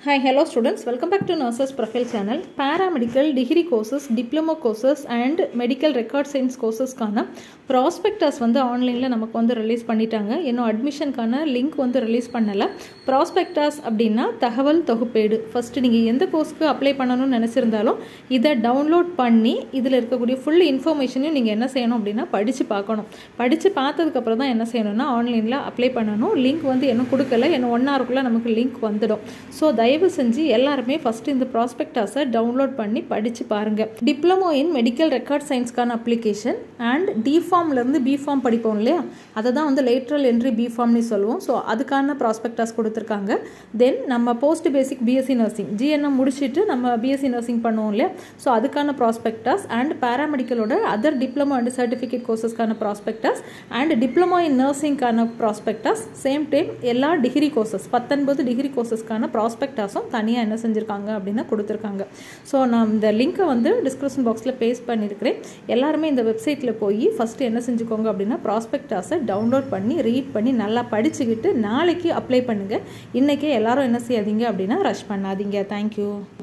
Hi, hello students. Welcome back to Nurses Profile channel. Paramedical degree courses, diploma courses and medical record science courses-க்கான prospectus வந்து ஆன்லைனில் நமக்கு வந்து release பண்ணிட்டாங்க இன்னும் அட்மிஷனுக்கான லிங்க் வந்து ரிலீஸ் பண்ணலை ப்ராஸ்பெக்டஸ் அப்படின்னா தகவல் தொகுப்பேடு ஃபஸ்ட்டு நீங்கள் எந்த கோர்ஸ்க்கு அப்ளை பண்ணணும்னு நினச்சிருந்தாலும் இதை டவுன்லோட் பண்ணி இதில் இருக்கக்கூடிய ஃபுல் இன்ஃபர்மேஷனையும் நீங்கள் என்ன செய்யணும் அப்படின்னா படித்து பார்க்கணும் படித்து பார்த்ததுக்கப்புறம் தான் என்ன செய்யணும்னா ஆன்லைனில் அப்ளை பண்ணணும் லிங்க் வந்து இன்னும் கொடுக்கல இன்னும் ஒன் ஹவருக்குள்ளே நமக்கு லிங்க் வந்துடும் ஸோ தயவு செஞ்சு எல்லாருமே ஃபஸ்ட்டு இந்த ப்ராஸ்பெக்டாஸை டவுன்லோட் பண்ணி படித்து பாருங்கள் டிப்ளமோ இன் மெடிக்கல் ரெக்கார்ட் சயின்ஸ்க்கான அப்ளிகேஷன் அண்ட் டி ஃபார்ம்லேருந்து பி ஃபார்ம் படிப்போம் இல்லையா அதை தான் வந்து லேட்ரல் என்ட்ரி பி ஃபார்ம்னு சொல்லுவோம் ஸோ அதுக்கான ப்ராஸ்பெக்டாஸ் கொடுத்துருக்காங்க தென் நம்ம post basic BSc nursing GNM முடிச்சுட்டு நம்ம பிஎஸ்சி நர்சிங் பண்ணுவோம் இல்லையா ஸோ அதுக்கான ப்ராஸ்பெக்டாஸ் அண்ட் பேராமெடிக்கலோட அதர் டிப்ளமோ அண்ட் சர்டிஃபிகேட் கோர்சஸ்க்கான ப்ராஸ்பெக்டாஸ் அண்ட் டிப்ளமோ இன் நர்சிங்க்கான ப்ராஸ்பெக்டாஸ் சேம் டைம் எல்லா டிகிரி கோர்சஸ் பத்தொன்பது டிகிரி கோர்சஸ்க்கான ப்ராஸ்பெக்டாஸும் தனியாக என்ன செஞ்சுருக்காங்க அப்படின்னு கொடுத்துருக்காங்க ஸோ நான் இந்த லிங்க்கை வந்து டிஸ்கிரிப்ஷன் பாக்ஸில் பேஸ்ட் பண்ணியிருக்கிறேன் எல்லாருமே இந்த வெப்சைட்டில் போய் ஃபஸ்ட்டு என்ன செஞ்சுக்கோங்க அப்படின்னா ப்ராஸ்பெக்டாஸை டவுன்லோட் பண்ணி ரீட் பண்ணி நல்லா படிச்சுக்கிட்டு நாளைக்கு அப்ளை பண்ணுங்கள் இன்றைக்கே எல்லாரும் என்ன செய்யாதீங்க அப்படின்னா ரஷ் பண்ணாதீங்க தேங்க்யூ